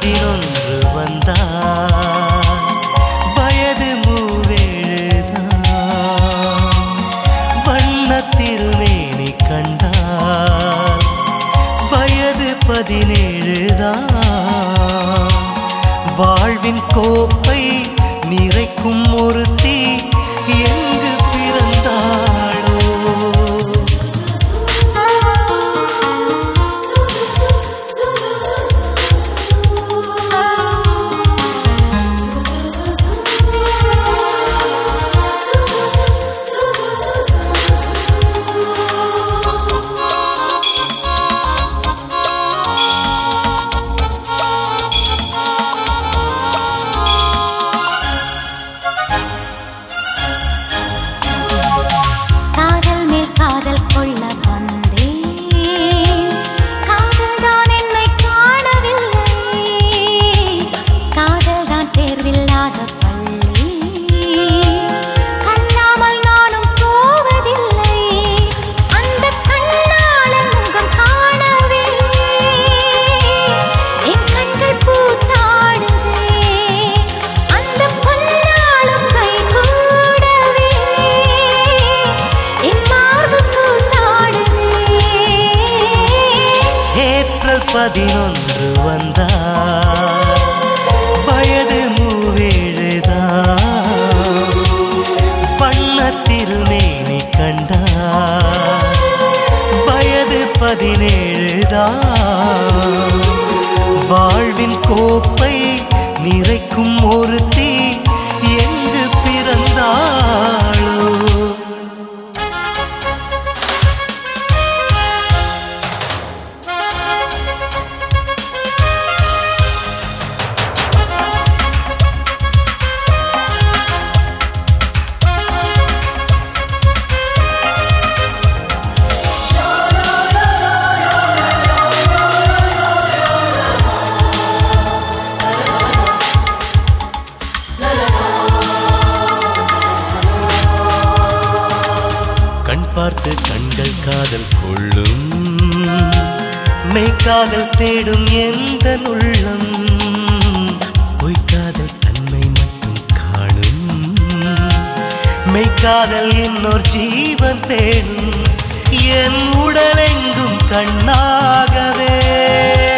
பதினொன்று வந்தார் வயது மூவேழுதான் வண்ண திருமேனி கண்டார் வயது பதினேழுதான் வாழ்வின் கோப்பை நிறைக்கும் ஒருத்தி எங்கு பிறந்தாளோ காதல் மேல் காதல் கொள்ள வந்தேன் காதல் தான் என்னை காணவில்லை காதல் தான் தேர்வில்லாத பள்ளி கல்லாமல் நானும் போவதில்லை அந்த கண்ணாளன் முகம் காணவே என் கண்கள் பூத்தாடுதே அந்த பொன்னாளும் கை கூடவே என் மார்பு கூத்தாடுதே ஏப்ரல் பதினொன்று வந்தார் வயது மூவேழுதான் வண்ண திருமேனி கண்டார் வயது பதினேழுதான் வாழ்வின் கோப்பை நிறைக்கும் ஒருத்தி எங்கு பிறந்தாளோ கண் பார்த்து கண்கள் காதல் கொள்ளும் மெய்க்காதல் தேடும் எந்த உள்ளம் பொய்க்காதல் தன்மை மட்டும் காணும் மெய்க்காதல் இன்னொரு ஜீவன் தேடும் என் உடலெங்கும் கண்ணாகவே